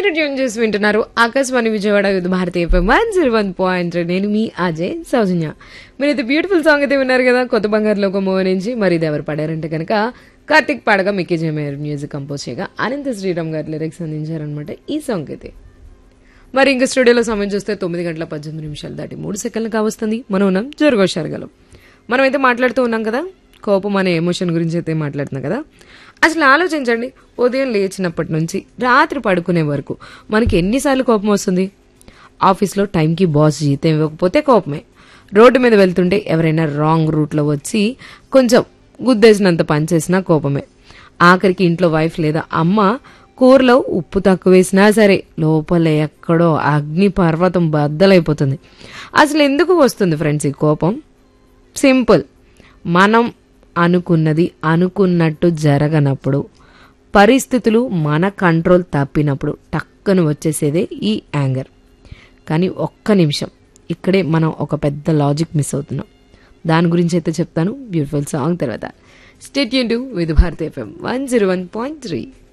మీరు ట్యూన్ చేసి వింటున్నారు Akashvani Vijayawada with Bharati FM one zero one point నేను మీ అజయ్ సౌజన్య మీరైతే బ్యూటిఫుల్ సాంగ్ అయితే విన్నారు కదా కొత్త బంగారు లోక మూవ నుంచి మరి ఇది ఎవరు పాడారంటే కనుక కార్తిక్ పాడగా మిక్కీ జమేర్ మ్యూజిక్ కంపోజ్ చేయగా అనంత శ్రీరామ్ గారు లిరిక్స్ అందించారనమాట ఈ సాంగ్ అయితే మరి ఇంకా స్టూడియోలో సమయం చూస్తే తొమ్మిది గంటల పద్దెనిమిది నిమిషాలు దాటి మూడు సెకండ్లు కావస్తుంది మనం ఉన్నాం జోరుగోషారగలం మనం అయితే మాట్లాడుతూ ఉన్నాం కదా కోపం అనే ఎమోషన్ గురించి అయితే మాట్లాడుతున్నాం కదా అసలు ఆలోచించండి ఉదయం లేచినప్పటి నుంచి రాత్రి పడుకునే వరకు మనకి ఎన్నిసార్లు కోపం వస్తుంది ఆఫీస్లో టైంకి బాస్ జీతం ఇవ్వకపోతే కోపమే రోడ్డు మీద వెళ్తుంటే ఎవరైనా రాంగ్ రూట్లో వచ్చి కొంచెం గుద్దేసినంత పనిచేసినా కోపమే ఆఖరికి ఇంట్లో వైఫ్ లేదా అమ్మ కూరలో ఉప్పు తక్కువ వేసినా సరే లోపల ఎక్కడో అగ్ని పర్వతం బద్దలైపోతుంది అసలు ఎందుకు వస్తుంది ఫ్రెండ్స్ ఈ కోపం సింపుల్ మనం అనుకున్నది అనుకున్నట్టు జరగనప్పుడు పరిస్థితులు మన కంట్రోల్ తప్పినప్పుడు టక్కన వచ్చేసేదే ఈ యాంగర్ కానీ ఒక్క నిమిషం ఇక్కడే మనం ఒక పెద్ద లాజిక్ మిస్ అవుతున్నాం దాని గురించి అయితే చెప్తాను బ్యూటిఫుల్ సాంగ్ తర్వాత స్టేట్ యూన్ to with Bharat FM one zero one point three